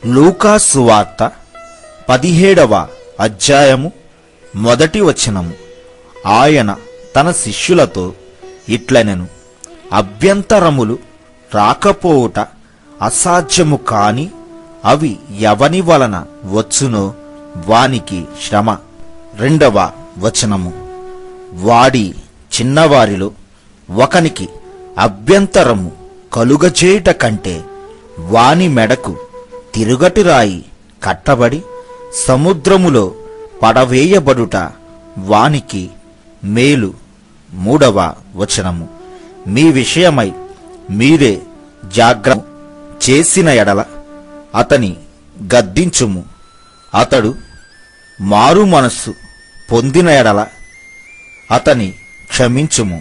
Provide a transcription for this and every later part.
లూకా సువార్త పదిహేడవ అధ్యాయము మొదటి వచనము ఆయన తన శిష్యులతో ఇట్లనెను అభ్యంతరములు రాకపోవుట అసాధ్యము కాని అవి ఎవని వలన వచ్చునో వానికి శ్రమ రెండవ వచనము వాడి చిన్నవారిలో ఒకనికి అభ్యంతరము కలుగచేయుట కంటే వాని మెడకు తిరుగటి రాయి కట్టబడి సముద్రములో పడవేయబడుట వానికి మేలు మూడవ వచనము మీ విషయమై మీరే జాగ్ర చేసిన ఎడల అతని గద్దించుము అతడు మారు మనస్సు పొందిన ఎడల అతని క్షమించుము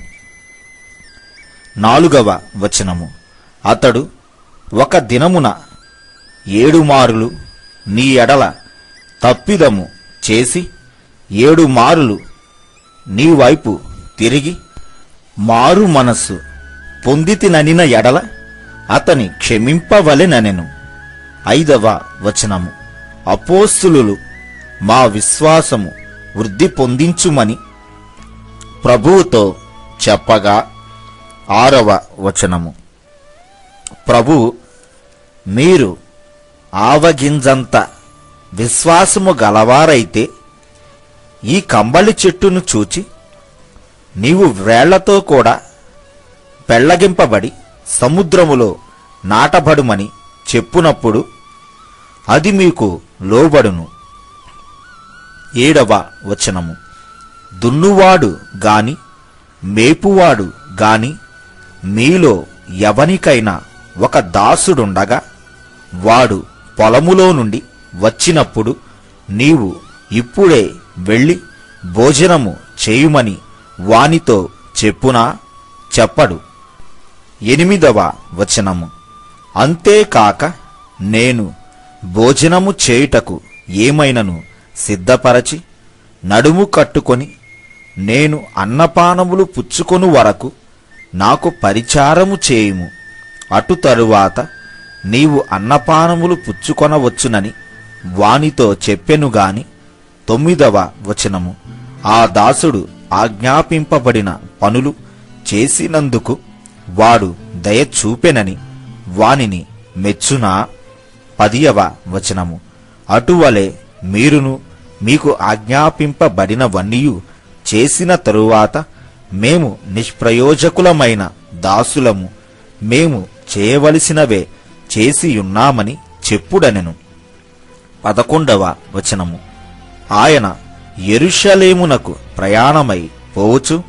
నాలుగవ వచనము అతడు ఒక దినమున ఏడు మారులు నీ ఎడల తప్పిదము చేసి ఏడు మారులు నీ వైపు తిరిగి మారు మనస్సు పొందితిననిన ఎడల అతని క్షమింపవలెననెను ఐదవ వచనము అపోస్తులు మా విశ్వాసము వృద్ధి పొందించుమని ప్రభువుతో చెప్పగా ఆరవ వచనము ప్రభువు మీరు ఆవగింజంత విశ్వాసము గలవారైతే ఈ కంబళి చెట్టును చూచి నీవు వేళ్లతో కూడా పెళ్లగింపబడి సముద్రములో నాటబడుమని చెప్పునప్పుడు అది మీకు లోబడును ఏడవ వచనము దున్నువాడు గాని మేపువాడు గాని మీలో ఎవనికైనా ఒక దాసుడుండగా వాడు పొలములో నుండి వచ్చినప్పుడు నీవు ఇప్పుడే వెళ్ళి భోజనము చేయుమని వానితో చెప్పునా చెప్పడు ఎనిమిదవ వచనము అంతేకాక నేను భోజనము చేయుటకు ఏమైనను సిద్ధపరచి నడుము కట్టుకొని నేను అన్నపానములు పుచ్చుకొను వరకు నాకు పరిచారము చేయుము అటు తరువాత నీవు అన్నపానములు పుచ్చుకొనవచ్చునని వానితో చెప్పెను గాని తొమ్మిదవ వచనము ఆ దాసుడు ఆజ్ఞాపింపబడిన పనులు చేసినందుకు వాడు దయ చూపెనని వానిని మెచ్చునా పదియవ వచనము అటువలే మీరును మీకు ఆజ్ఞాపింపబడినవన్నీయు చేసిన తరువాత మేము నిష్ప్రయోజకులమైన దాసులము మేము చేయవలసినవే చేసియున్నామని చెప్పుడనెను పదకొండవ వచనము ఆయన ఎరుషలేమునకు ప్రయాణమై పోవచ్చు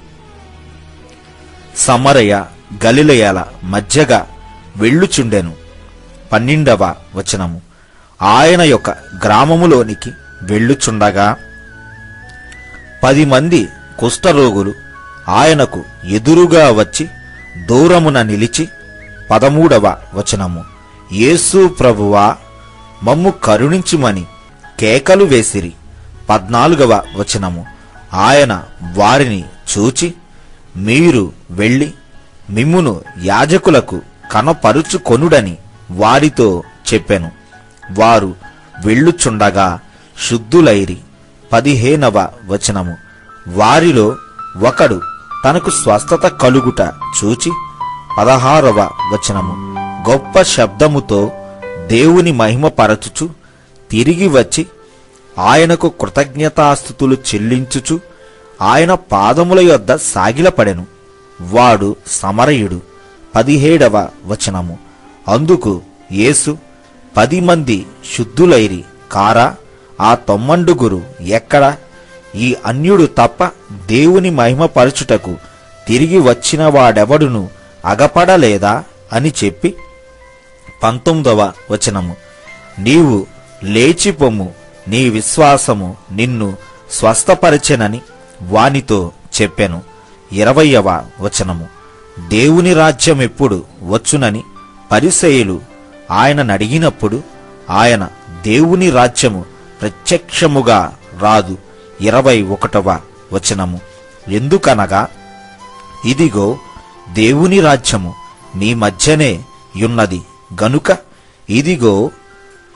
సమరయ గలిలయల మధ్యగా వెళ్ళుచుండెను పన్నెండవ వచనము ఆయన యొక్క గ్రామములోనికి వెళ్ళుచుండగా పది మంది కుష్ఠరోగులు ఆయనకు ఎదురుగా వచ్చి దూరమున నిలిచి పదమూడవ వచనము యేసు ప్రభువా మమ్ము కరుణించుమని కేకలు వేసిరి పద్నాలుగవ వచనము ఆయన వారిని చూచి మీరు వెళ్ళి మిమ్మును యాజకులకు కనపరుచుకొనుడని వారితో చెప్పెను వారు వెళ్ళుచుండగా శుద్ధులైరి పదిహేనవ వచనము వారిలో ఒకడు తనకు స్వస్థత కలుగుట చూచి పదహారవ వచనము గొప్ప శబ్దముతో దేవుని మహిమపరచుచు తిరిగి వచ్చి ఆయనకు కృతజ్ఞతాస్థుతులు చెల్లించుచు ఆయన పాదముల యొద్ద సాగిలపడెను వాడు సమరయుడు పదిహేడవ వచనము అందుకు యేసు పది మంది శుద్ధులైరి కారా ఆ తొమ్మండుగురు ఎక్కడ ఈ అన్యుడు తప్ప దేవుని మహిమపరచుటకు తిరిగి వచ్చిన వాడెవడును అగపడలేదా అని చెప్పి పంతొమ్మిదవ వచనము నీవు లేచిపొమ్ము నీ విశ్వాసము నిన్ను స్వస్థపరిచెనని వానితో చెప్పెను ఇరవయవ వచనము దేవుని రాజ్యం ఎప్పుడు వచ్చునని పరిసయులు ఆయన నడిగినప్పుడు ఆయన దేవుని రాజ్యము ప్రత్యక్షముగా రాదు ఇరవై ఒకటవ వచనము ఎందుకనగా ఇదిగో దేవుని రాజ్యము మీ మధ్యనే యున్నది గనుక ఇదిగో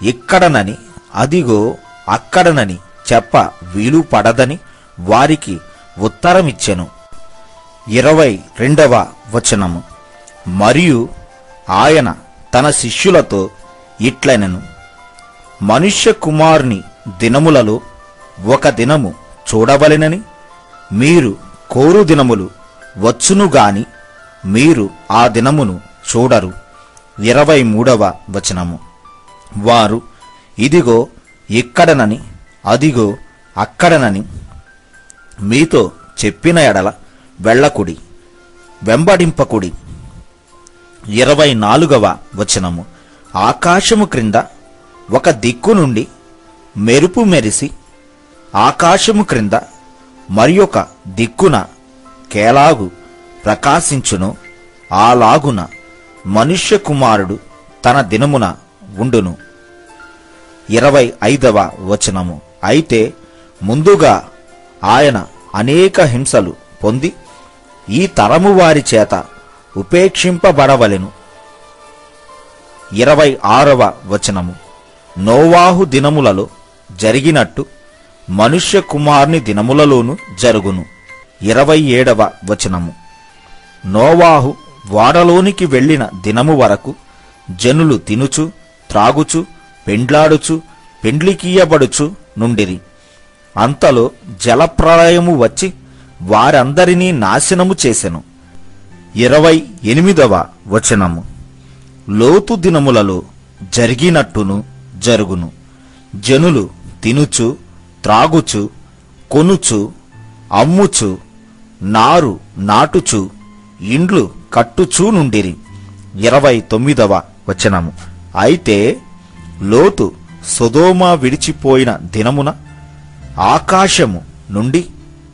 ఇక్కడనని అదిగో అక్కడనని చెప్ప వీలు పడదని వారికి ఉత్తరమిచ్చెను ఇరవై రెండవ వచనము మరియు ఆయన తన శిష్యులతో ఇట్లనెను మనుష్య కుమారుని దినములలో ఒక దినము చూడవలెనని మీరు కోరు దినములు వచ్చును గాని మీరు ఆ దినమును చూడరు ఇరవై మూడవ వచనము వారు ఇదిగో ఇక్కడనని అదిగో అక్కడనని మీతో చెప్పిన ఎడల వెళ్ళకుడి వెంబడింపకుడి ఇరవై నాలుగవ వచనము ఆకాశము క్రింద ఒక దిక్కు నుండి మెరుపు మెరిసి ఆకాశము క్రింద మరి ఒక దిక్కున కేలాగు ప్రకాశించును ఆలాగున మనుష్య కుమారుడు తన దినమున ఉండును ఇరవై ఐదవ వచనము అయితే ముందుగా ఆయన అనేక హింసలు పొంది ఈ తరము వారి చేత ఉపేక్షింపబడవలెను ఇరవై ఆరవ వచనము నోవాహు దినములలో జరిగినట్టు మనుష్య కుమారుని దినములలోను జరుగును ఇరవై ఏడవ వచనము నోవాహు వాడలోనికి వెళ్ళిన దినము వరకు జనులు తినుచు త్రాగుచు పెండ్లాడుచు పెండ్లికీయబడుచు నుండిరి అంతలో జలప్రళయము వచ్చి వారందరినీ నాశనము చేసెను ఇరవై ఎనిమిదవ వచనము లోతు దినములలో జరిగినట్టును జరుగును జనులు తినుచు త్రాగుచు కొనుచు అమ్ముచు నారు నాటుచు ఇండ్లు కట్టుచూ నుండిరి ఇరవై తొమ్మిదవ వచనము అయితే లోతు సొదోమ విడిచిపోయిన దినమున ఆకాశము నుండి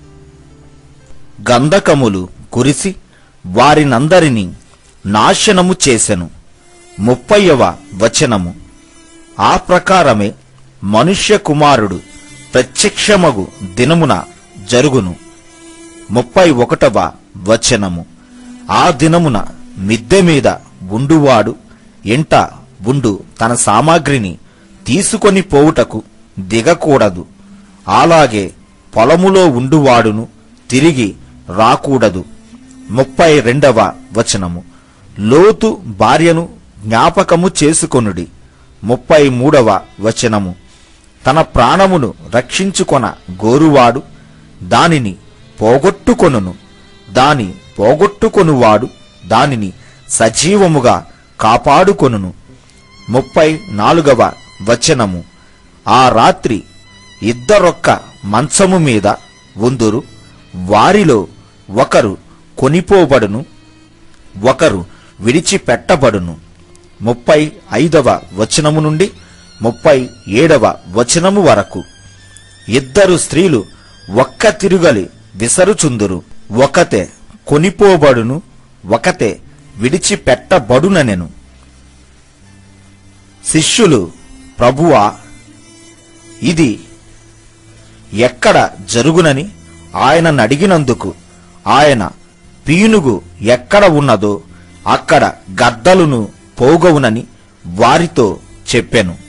గంధకములు కురిసి వారినందరినీ నాశనము చేసెను ముప్పైవ వచనము ఆ ప్రకారమే మనుష్య కుమారుడు ప్రత్యక్షమగు దినమున జరుగును ముప్పై ఒకటవ వచనము ఆ దినమున మిద్దె మీద ఉండువాడు ఎంట ఉండు తన సామాగ్రిని తీసుకొని పోవుటకు దిగకూడదు అలాగే పొలములో ఉండువాడును తిరిగి రాకూడదు ముప్పై రెండవ వచనము లోతు భార్యను జ్ఞాపకము చేసుకొనుడి ముప్పై మూడవ వచనము తన ప్రాణమును రక్షించుకొన గోరువాడు దానిని పోగొట్టుకొనును దాని పోగొట్టుకొనువాడు దానిని సజీవముగా కాపాడుకొనును ముప్పై నాలుగవ వచనము ఆ రాత్రి ఇద్దరొక్క మంచము మీద ఉందురు వారిలో ఒకరు కొనిపోబడును ఒకరు విడిచిపెట్టబడును ముప్పై ఐదవ వచనము నుండి ముప్పై ఏడవ వచనము వరకు ఇద్దరు స్త్రీలు ఒక్క తిరుగలి విసరుచుందురు ఒకతే కొనిపోబడును ఒకతే విడిచిపెట్టబడుననెను శిష్యులు ప్రభువా ఇది ఎక్కడ జరుగునని ఆయనను అడిగినందుకు ఆయన పీనుగు ఎక్కడ ఉన్నదో అక్కడ గద్దలును పోగవునని వారితో చెప్పెను